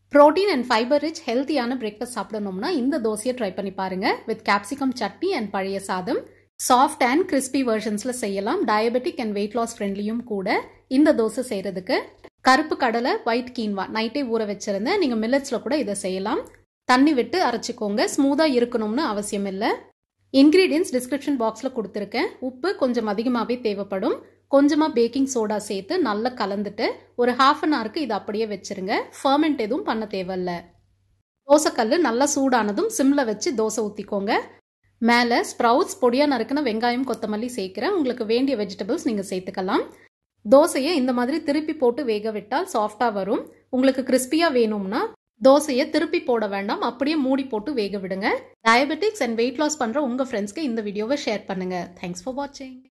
protein and fibre rich ஹெல்த்தியான breakfast சாப்பிடணும்னா இந்த தோசையை ட்ரை பண்ணி பாருங்க வித் கேப்சிகம் சட்னி அண்ட் பழைய சாதம் சாஃப்ட் அண்ட் கிறிஸ்பி வெர்ஷன்ஸில் செய்யலாம் டயபெட்டிக் அண்ட் வெயிட் லாஸ் ஃப்ரெண்ட்லியும் கூட இந்த தோசை செய்கிறதுக்கு கருப்பு கடலை ஒயிட் கீன்வா நைட்டே ஊற வச்சிருந்தேன் நீங்கள் மில்லட்ஸில் கூட இதை செய்யலாம் தண்ணி விட்டு அரைச்சிக்கோங்க ஸ்மூத்தாக இருக்கணும்னு அவசியம் இல்லை இன்க்ரீடியன்ஸ் டிஸ்கிரிப்ஷன் பாக்ஸில் கொடுத்துருக்கேன் உப்பு கொஞ்சம் அதிகமாகவே தேவைப்படும் கொஞ்சமாக பேக்கிங் சோடா சேர்த்து நல்லா கலந்துட்டு ஒரு ஹாஃப் அன் ஹவருக்கு இதை அப்படியே வச்சிருங்க ஃபர்மெண்ட் எதுவும் பண்ண தேவையில்ல தோசைக்கல் நல்லா சூடானதும் சிம்மில் வச்சு தோசை ஊற்றிக்கோங்க மேலே ஸ்ப்ரவுட்ஸ் பொடியாக நறுக்கின வெங்காயம் கொத்தமல்லி சேர்க்குறேன் உங்களுக்கு வேண்டிய வெஜிடபிள்ஸ் நீங்கள் சேர்த்துக்கலாம் தோசையை இந்த மாதிரி திருப்பி போட்டு வேக விட்டால் சாஃப்டாக வரும் உங்களுக்கு கிறிஸ்பியாக வேணும்னா தோசையை திருப்பி போட வேண்டாம் அப்படியே மூடி போட்டு வேக விடுங்க டயபெட்டிக்ஸ் அண்ட் வெயிட் லாஸ் பண்ணுற உங்கள் ஃப்ரெண்ட்ஸ்க்கு இந்த வீடியோவை ஷேர் பண்ணுங்கள் தேங்க்ஸ் ஃபார் வாட்சிங்